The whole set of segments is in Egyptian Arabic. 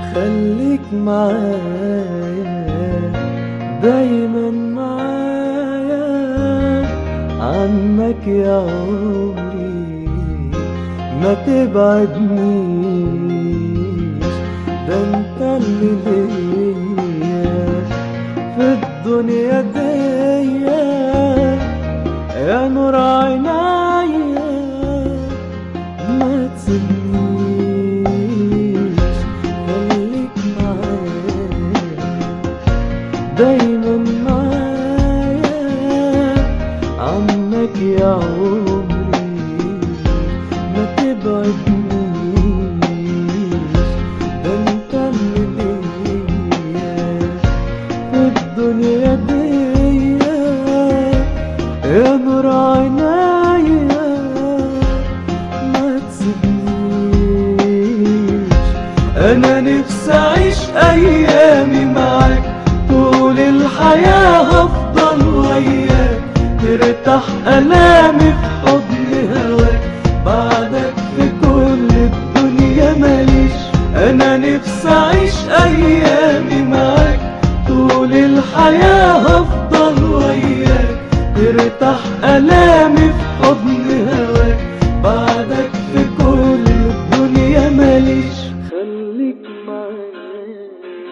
خليك معايا دايما معايا عنك يا عمري ما تبعدنيش ده انت اللي ليا في الدنيا دي يا نور عينيا ما تسيبنيش خليك معايا دايما معايا عنك يا عمري ما تبعدنيش ده انت اللي ليا في الدنيا دي يا نور عينيا ما تسيبنيش انا نفسي اعيش ايامي معاك طول الحياة هفضل وياك ترتاح الامي في حضن هواك بعدك في كل الدنيا ماليش انا نفسي اعيش ايامي معاك طول الحياة هفضل وياك ترتاح الامي في حضن هواك بعدك في كل الدنيا ماليش خليك معايا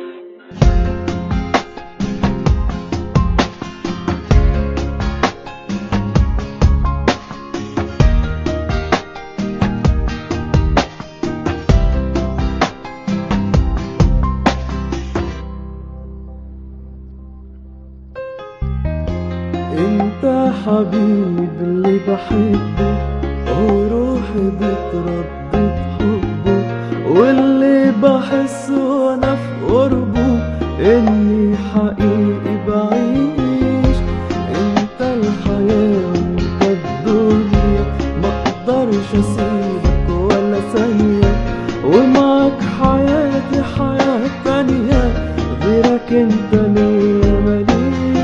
انت حبيب اللي بحبه وروحي بتردد حبه واللي بحسه وانا في قربه اني حقيقي بعيش انت الحياة وانت الدنيا ما اقدرش اسيبك ولا ثانية ومعك حياتي حياة تانية غيرك انت ليا ماليش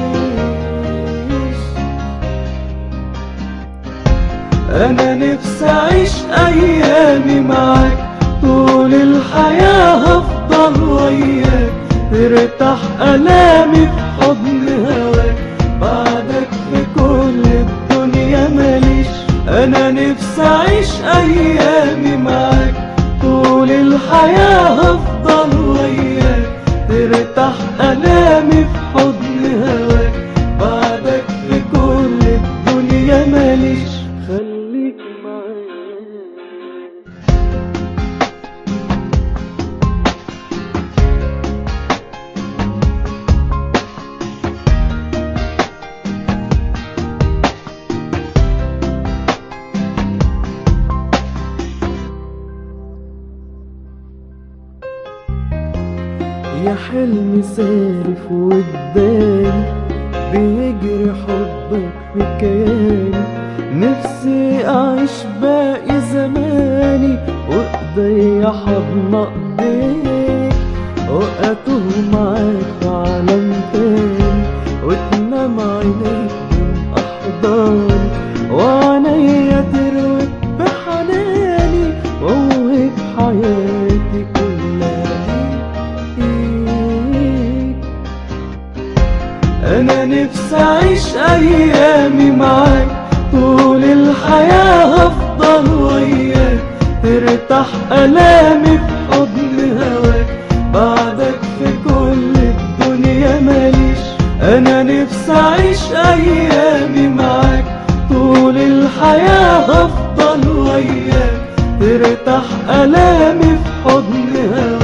انا نفسي اعيش ايامي معاك طول الحياة هفضل وياك ترتاح الامي في حضن هواك بعدك في كل الدنيا ماليش انا نفسي اعيش ايامي معاك طول الحياة هفضل وياك ترتاح الامي في حضن هواك بعدك في كل الدنيا ماليش خليك معايا يا حلم سارف قدامي بيجري حبك في كياني نفسي اعيش باقي زماني وايديا حضن ايديك واتوه معاك في عالم تاني وتنام عينيك من احضاني وعينيا تروك بحناني واوهب حياتي كلها ليك انا نفسي اعيش ايامي معاك طول الحياة هفضل وياك ترتاح الامي في حضن هواك بعدك في كل الدنيا ماليش انا نفسي اعيش ايامي معاك طول الحياة هفضل وياك ترتاح الامي في حضن هواك